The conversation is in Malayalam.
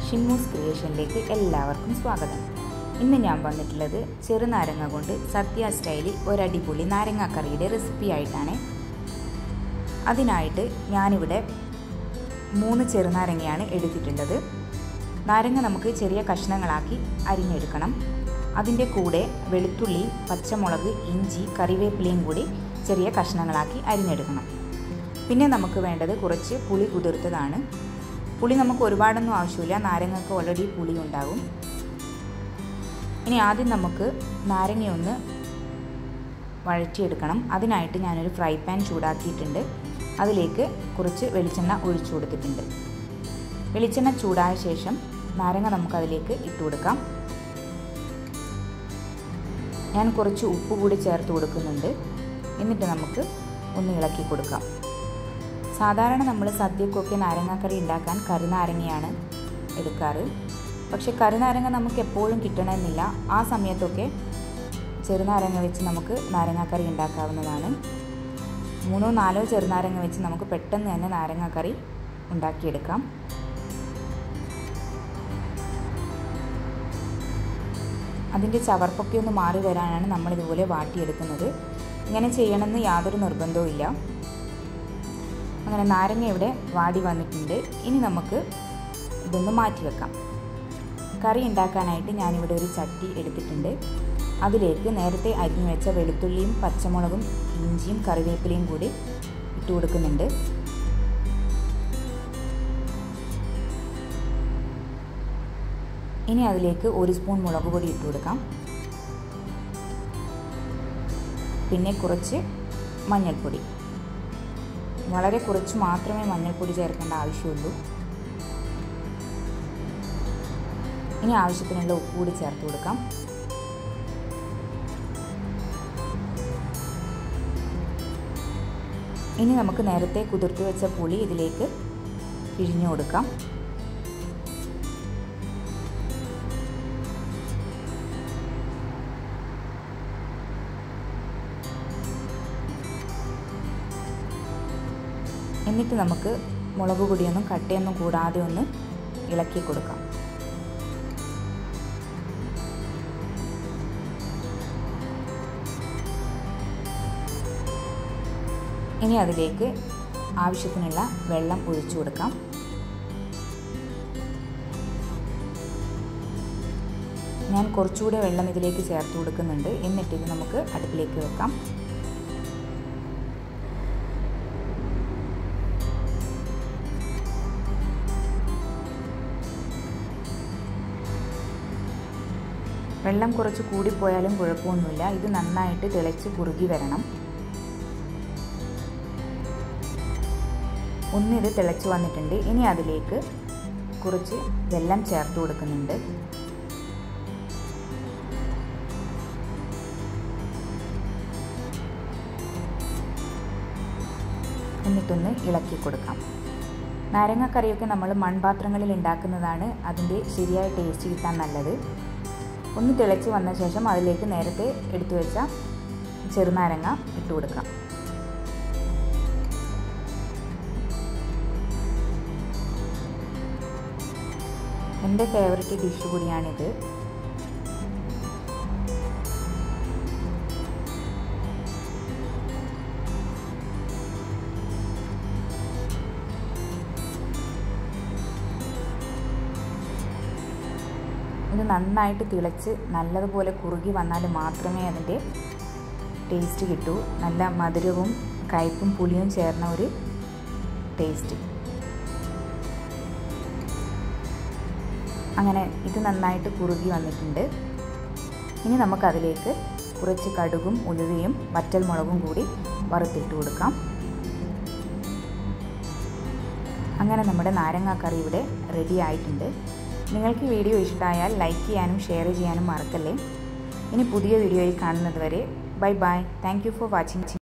ഷിൻമൂസ് ക്രിയേഷനിലേക്ക് എല്ലാവർക്കും സ്വാഗതം ഇന്ന് ഞാൻ വന്നിട്ടുള്ളത് ചെറുനാരങ്ങ കൊണ്ട് സദ്യ സ്റ്റൈലിൽ ഒരടിപൊളി നാരങ്ങാക്കറിയുടെ റെസിപ്പി ആയിട്ടാണ് അതിനായിട്ട് ഞാനിവിടെ മൂന്ന് ചെറുനാരങ്ങയാണ് എടുത്തിട്ടുള്ളത് നാരങ്ങ നമുക്ക് ചെറിയ കഷ്ണങ്ങളാക്കി അരിഞ്ഞെടുക്കണം അതിൻ്റെ കൂടെ വെളുത്തുള്ളി പച്ചമുളക് ഇഞ്ചി കറിവേപ്പിലയും കൂടി ചെറിയ കഷ്ണങ്ങളാക്കി അരിഞ്ഞെടുക്കണം പിന്നെ നമുക്ക് വേണ്ടത് കുറച്ച് പുളി കുതിർത്തതാണ് പുളി നമുക്ക് ഒരുപാടൊന്നും ആവശ്യമില്ല നാരങ്ങക്ക് ഓൾറെഡി പുളി ഉണ്ടാകും ഇനി ആദ്യം നമുക്ക് നാരങ്ങയൊന്ന് വഴറ്റിയെടുക്കണം അതിനായിട്ട് ഞാനൊരു ഫ്രൈ പാൻ ചൂടാക്കിയിട്ടുണ്ട് അതിലേക്ക് കുറച്ച് വെളിച്ചെണ്ണ ഒഴിച്ചു കൊടുത്തിട്ടുണ്ട് വെളിച്ചെണ്ണ ചൂടായ ശേഷം നാരങ്ങ നമുക്കതിലേക്ക് ഇട്ട് കൊടുക്കാം ഞാൻ കുറച്ച് ഉപ്പ് കൂടി ചേർത്ത് കൊടുക്കുന്നുണ്ട് എന്നിട്ട് നമുക്ക് ഒന്ന് ഇളക്കി കൊടുക്കാം സാധാരണ നമ്മൾ സദ്യക്കൊക്കെ നാരങ്ങാക്കറി ഉണ്ടാക്കാൻ കരുനാരങ്ങയാണ് എടുക്കാറ് പക്ഷെ കരുനാരങ്ങ നമുക്ക് എപ്പോഴും കിട്ടണമെന്നില്ല ആ സമയത്തൊക്കെ ചെറുനാരങ്ങ വെച്ച് നമുക്ക് നാരങ്ങാക്കറി ഉണ്ടാക്കാവുന്നതാണ് മൂന്നോ നാലോ ചെറുനാരങ്ങ വെച്ച് നമുക്ക് പെട്ടെന്ന് തന്നെ നാരങ്ങാക്കറി ഉണ്ടാക്കിയെടുക്കാം അതിൻ്റെ ചവർപ്പൊക്കെ ഒന്ന് മാറി വരാനാണ് നമ്മളിതുപോലെ വാട്ടിയെടുക്കുന്നത് ഇങ്ങനെ ചെയ്യണമെന്ന് യാതൊരു നിർബന്ധവും ഇല്ല അങ്ങനെ നാരങ്ങ ഇവിടെ വാടി വന്നിട്ടുണ്ട് ഇനി നമുക്ക് ഇതൊന്ന് മാറ്റി വെക്കാം കറി ഉണ്ടാക്കാനായിട്ട് ഞാനിവിടെ ഒരു ചട്ടി എടുത്തിട്ടുണ്ട് അതിലേക്ക് നേരത്തെ അരിഞ്ഞു വെച്ച വെളുത്തുള്ളിയും പച്ചമുളകും ഇഞ്ചിയും കറിവേപ്പിലയും കൂടി ഇട്ട് കൊടുക്കുന്നുണ്ട് ഇനി അതിലേക്ക് ഒരു സ്പൂൺ മുളക് പൊടി ഇട്ട് കൊടുക്കാം പിന്നെ കുറച്ച് മഞ്ഞൾപ്പൊടി വളരെ കുറച്ച് മാത്രമേ മഞ്ഞൾപ്പൊടി ചേർക്കേണ്ട ആവശ്യമുള്ളൂ ഇനി ആവശ്യത്തിനുള്ള ഉപ്പ് കൂടി ചേർത്ത് കൊടുക്കാം ഇനി നമുക്ക് നേരത്തെ കുതിർത്ത് വെച്ച പുളി ഇതിലേക്ക് പിഴിഞ്ഞു കൊടുക്കാം എന്നിട്ട് നമുക്ക് മുളക് പൊടിയൊന്നും കട്ടയൊന്നും കൂടാതെ ഒന്ന് ഇളക്കി കൊടുക്കാം ഇനി അതിലേക്ക് ആവശ്യത്തിനുള്ള വെള്ളം ഒഴിച്ചു കൊടുക്കാം ഞാൻ കുറച്ചുകൂടെ വെള്ളം ഇതിലേക്ക് ചേർത്ത് കൊടുക്കുന്നുണ്ട് എന്നിട്ട് ഇത് നമുക്ക് അടുപ്പിലേക്ക് വെക്കാം വെള്ളം കുറച്ച് കൂടിപ്പോയാലും കുഴപ്പമൊന്നുമില്ല ഇത് നന്നായിട്ട് തിളച്ച് കുറുകി വരണം ഒന്നിത് തിളച്ച് വന്നിട്ടുണ്ട് ഇനി അതിലേക്ക് കുറച്ച് വെള്ളം ചേർത്ത് കൊടുക്കുന്നുണ്ട് എന്നിട്ടൊന്ന് ഇളക്കി കൊടുക്കാം നാരങ്ങക്കറിയൊക്കെ നമ്മൾ മൺപാത്രങ്ങളിൽ ഉണ്ടാക്കുന്നതാണ് അതിൻ്റെ ശരിയായ ടേസ്റ്റ് കിട്ടാൻ നല്ലത് ഒന്ന് തിളച്ച് വന്ന ശേഷം അതിലേക്ക് നേരത്തെ എടുത്തു വെച്ച ചെറുനാരങ്ങ ഇട്ട് കൊടുക്കാം എൻ്റെ ഫേവററ്റ് ഡിഷ് കൂടിയാണിത് ഇത് നന്നായിട്ട് തിളച്ച് നല്ലതുപോലെ കുറുകി വന്നാൽ മാത്രമേ അതിൻ്റെ ടേസ്റ്റ് കിട്ടൂ നല്ല മധുരവും കയ്പും പുളിയും ചേർന്ന ഒരു ടേസ്റ്റ് അങ്ങനെ ഇത് നന്നായിട്ട് കുറുകി വന്നിട്ടുണ്ട് ഇനി നമുക്കതിലേക്ക് കുറച്ച് കടുകും ഉലുവയും വറ്റൽമുളകും കൂടി വറുത്തിട്ട് കൊടുക്കാം അങ്ങനെ നമ്മുടെ നാരങ്ങാക്കറി ഇവിടെ റെഡി ആയിട്ടുണ്ട് നിങ്ങൾക്ക് വീഡിയോ ഇഷ്ടമായാൽ ലൈക്ക് ചെയ്യാനും ഷെയർ ചെയ്യാനും മറക്കല്ലേ ഇനി പുതിയ വീഡിയോയിൽ കാണുന്നത് വരെ bye bye thank you for watching